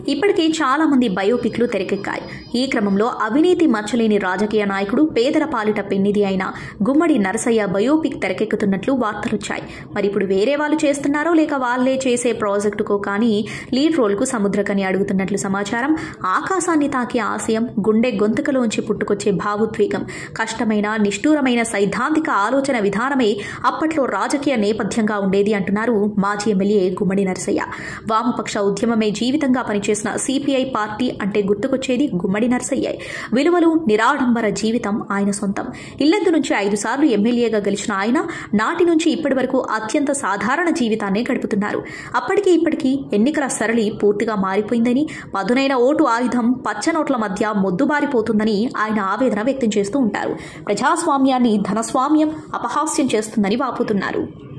ఇప్పటికే చాలా మంది బయోపిక్లు తెరకెక్కాయి ఈ క్రమంలో అవినీతి మచ్చలేని రాజకీయ నాయకుడు పేదల పాలిట పెన్నిది అయిన గుమ్మడి నరసయ్య బయోపిక్ తెరకెక్కుతున్నట్లు వార్తలొచ్చాయి మరి ఇప్పుడు వేరే వాళ్ళు చేస్తున్నారో లేక వాళ్ళే చేసే ప్రాజెక్టుకో కానీ లీడ్ రోల్కు సముద్రకని అడుగుతున్నట్లు సమాచారం ఆకాశాన్ని తాకే ఆశయం గుండె గొంతుకలోంచి పుట్టుకొచ్చే భావోద్వేగం కష్టమైన నిష్ఠూరమైన సైద్ధాంతిక ఆలోచన విధానమే అప్పట్లో రాజకీయ నేపథ్యంగా ఉండేది అంటున్నారు మాజీ ఎమ్మెల్యే గుమ్మడి నరసయ్య వామపక్ష ఉద్యమమే జీవితంగా పనిచేసిన సిపిఐ పార్టీ అంటే గుర్తుకొచ్చేది గుమ్మడి నరసయ్య విలువలు నిరాడంబర జీవితం ఆయన సొంతం ఇల్లెందు నుంచి ఐదు సార్లు ఎమ్మెల్యేగా గెలిచిన ఆయన నాటి నుంచి ఇప్పటి వరకు అత్యంత సాధారణ జీవితాన్ని గడుపుతున్నారు అప్పటికి ఇప్పటికీ ఎన్నికల సరళి పూర్తిగా మారిపోయిందని పదునైన ఓటు ఆయుధం పచ్చ నోట్ల మధ్య మొద్దుబారిపోతుందని ఆయన ఆవేదన వ్యక్తం చేస్తూ ఉంటారు ప్రజాస్వామ్యాన్ని ధనస్వామ్యం అపహాస్యం చేస్తుందని వాపోతున్నారు